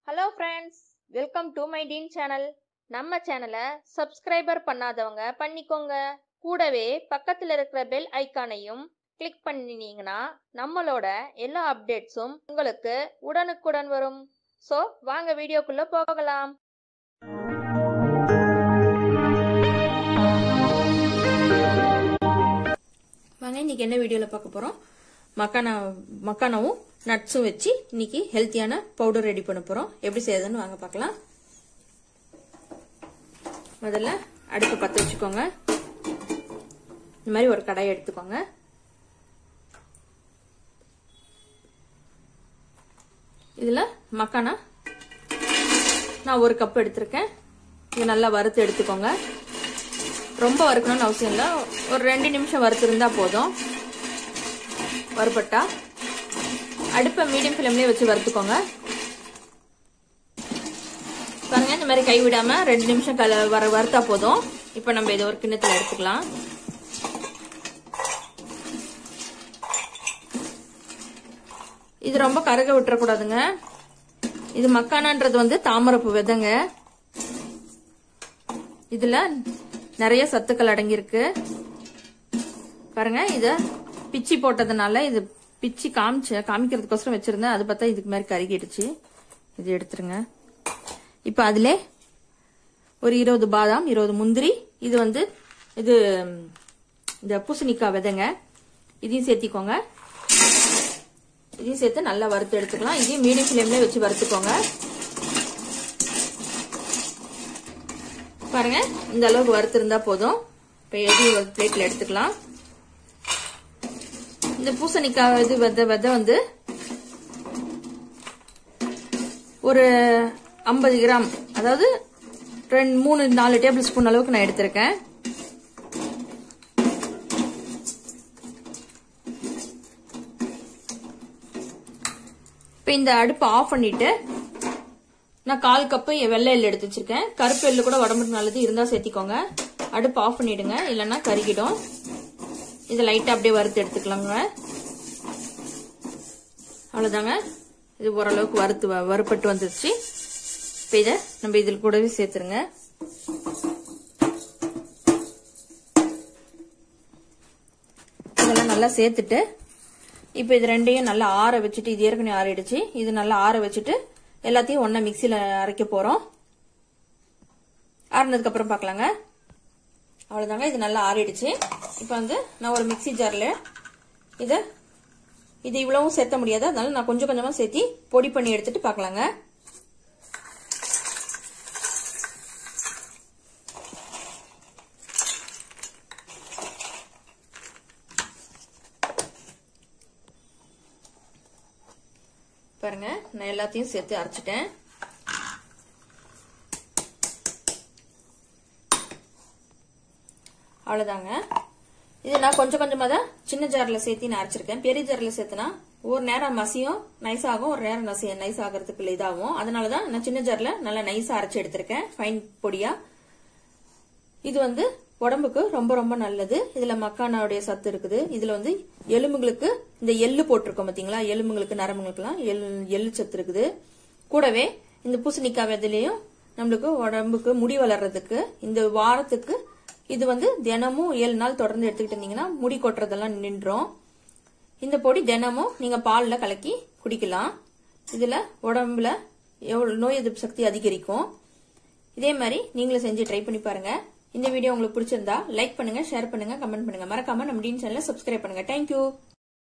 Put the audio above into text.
hello friends welcome to my teen channel நம்ம சேனலை subscriber பண்ணாதவங்க பண்ணிக்கோங்க கூடவே பக்கத்தில் இருக்கிற பெல் ஐக்கானையும் கிளிக் பண்ணினீங்கன்னா நம்மளோட எல்லா அப்டேட்ஸும் உங்களுக்கு உடனுக்குடன் வரும் ஸோ வாங்க வீடியோக்குள்ள போகலாம் வாங்க இன்னைக்கு என்ன வீடியோவில் பார்க்க போகிறோம் மக்கானா மக்கானாவும் நட்ஸும் வச்சு இன்னைக்கு ஹெல்த்தியான பவுடர் ரெடி பண்ண போகிறோம் எப்படி செய்யறதுன்னு வாங்க பார்க்கலாம் முதல்ல அடுப்பு பற்ற வச்சுக்கோங்க இந்த மாதிரி ஒரு கடாயை எடுத்துக்கோங்க இதில் மக்கானா நான் ஒரு கப் எடுத்திருக்கேன் இது நல்லா வறுத்து எடுத்துக்கோங்க ரொம்ப வறுக்கணும்னு அவசியம் இல்லை ஒரு ரெண்டு நிமிஷம் வறுத்துருந்தா போதும் வறுபட்டா அடுப்பை மீடியம் ஃப்ளேம்லேயே வச்சு வறுத்துக்கோங்க பாருங்க இந்த மாதிரி கை விடாம ரெண்டு நிமிஷம் கல வர வறுத்தா போதும் இப்போ நம்ம இதை ஒரு கிண்ணத்தில் எடுத்துக்கலாம் இது ரொம்ப கருக விட்டுறக்கூடாதுங்க இது மக்கானான்றது வந்து தாமரப்பு விதைங்க இதுல நிறைய சத்துக்கள் அடங்கியிருக்கு பாருங்க இத பிச்சி போட்டதுனால இது பிச்சி காமிச்ச காமிக்கிறதுக்கோசரம் வச்சிருந்தேன் அது பார்த்தா இதுக்கு மாதிரி கருகிடுச்சு இது எடுத்துருங்க இப்போ அதிலே ஒரு இருபது பாதாம் இருபது முந்திரி இது வந்து இது இந்த பூசணிக்காய் விதைங்க இதையும் சேர்த்திக்கோங்க இதையும் சேர்த்து நல்லா வறுத்து எடுத்துக்கலாம் இதையும் மீடியம் ஃப்ளேம்ல வச்சு வறுத்துக்கோங்க பாருங்க இந்த அளவுக்கு வறுத்திருந்தா போதும் இப்போ எதையும் ஒரு பிளேட்ல எடுத்துக்கலாம் இந்த பூசணிக்காய் இது விதை விதை வந்து ஒரு ஐம்பது கிராம் அதாவது ரெண்டு மூணு நாலு டேபிள் ஸ்பூன் அளவுக்கு நான் எடுத்திருக்கேன் இப்போ இந்த அடுப்பை ஆஃப் பண்ணிட்டு நான் கால் கப்பு வெள்ளை எள்ளு எடுத்து வச்சிருக்கேன் கருப்பு எள்ளு கூட உடம்புக்கு நல்லது இருந்தா சேர்த்திக்கோங்க அடுப்பு ஆஃப் பண்ணிடுங்க இல்லைன்னா கருகிடும் இதை லைட்டா அப்படியே வறுத்து எடுத்துக்கலாங்க அவ்வளவுதாங்க இது ஓரளவுக்கு வறுத்து வறுப்பட்டு வந்துருச்சு இப்போ இதை நம்ம இதில் கூடவே சேர்த்துருங்க இதெல்லாம் நல்லா சேர்த்துட்டு இப்போ இது ரெண்டையும் நல்லா ஆற வச்சுட்டு இது ஏற்கனவே ஆறிடுச்சு இது நல்லா ஆற வச்சுட்டு எல்லாத்தையும் ஒன்னா மிக்சியில அரைக்க போறோம் ஆறினதுக்கு அப்புறம் பார்க்கலாங்க அவ்வளவுதாங்க இது நல்லா ஆறிடுச்சு இப்போ வந்து நான் ஒரு மிக்சி ஜார்ல இத இது இவ்வளவும் சேர்த்த முடியாது அதனால நான் கொஞ்சம் கொஞ்சமா சேர்த்தி பொடி பண்ணி எடுத்துட்டு பார்க்கலாங்க பாருங்க நான் எல்லாத்தையும் சேர்த்து அரைச்சிட்டேன் அவ்வளவுதாங்க இது நான் கொஞ்சம் கொஞ்சமா தான் சின்ன ஜார்ல சேர்த்து நான் அரைச்சிருக்கேன் பெரிய ஜார்ல சேர்த்துனா ஒரு நேரம் மசியும் நைஸ் ஆகும் ஒரு நேரம் நசி நைஸ் ஆகிறதுக்கு இதாகும் அதனாலதான் நான் சின்ன ஜார்ல நல்லா நைஸா அரைச்சு எடுத்திருக்கேன் ஃபைன் பொடியா இது வந்து உடம்புக்கு ரொம்ப ரொம்ப நல்லது இதுல மக்கானாவுடைய சத்து இருக்குது இதுல வந்து எலும்புகளுக்கு இந்த எள்ளு போட்டிருக்கோம் பாத்தீங்களா எலும்புகளுக்கு நரம்புகளுக்குலாம் எள்ளு சத்து இருக்குது கூடவே இந்த பூசணிக்காய் விதையிலையும் நம்மளுக்கு உடம்புக்கு முடி வளர்றதுக்கு இந்த வாரத்துக்கு இது வந்து தினமும் ஏழு நாள் தொடர்ந்து எடுத்துக்கிட்டு இருந்தீங்கன்னா முடி கொட்டுறதெல்லாம் நின்றோம் இந்த பொடி தினமும் நீங்க பால்ல கலக்கி குடிக்கலாம் இதுல உடம்புல எவ்வளவு நோய் எதிர்ப்பு சக்தி அதிகரிக்கும் இதே மாதிரி நீங்களும் செஞ்சு ட்ரை பண்ணி பாருங்க இந்த வீடியோ உங்களுக்கு பிடிச்சிருந்தா லைக் பண்ணுங்க ஷேர் பண்ணுங்க கமெண்ட் பண்ணுங்க மறக்காம நம்ம டீன் சேனலை சப்ஸ்கிரைப் பண்ணுங்க தேங்க்யூ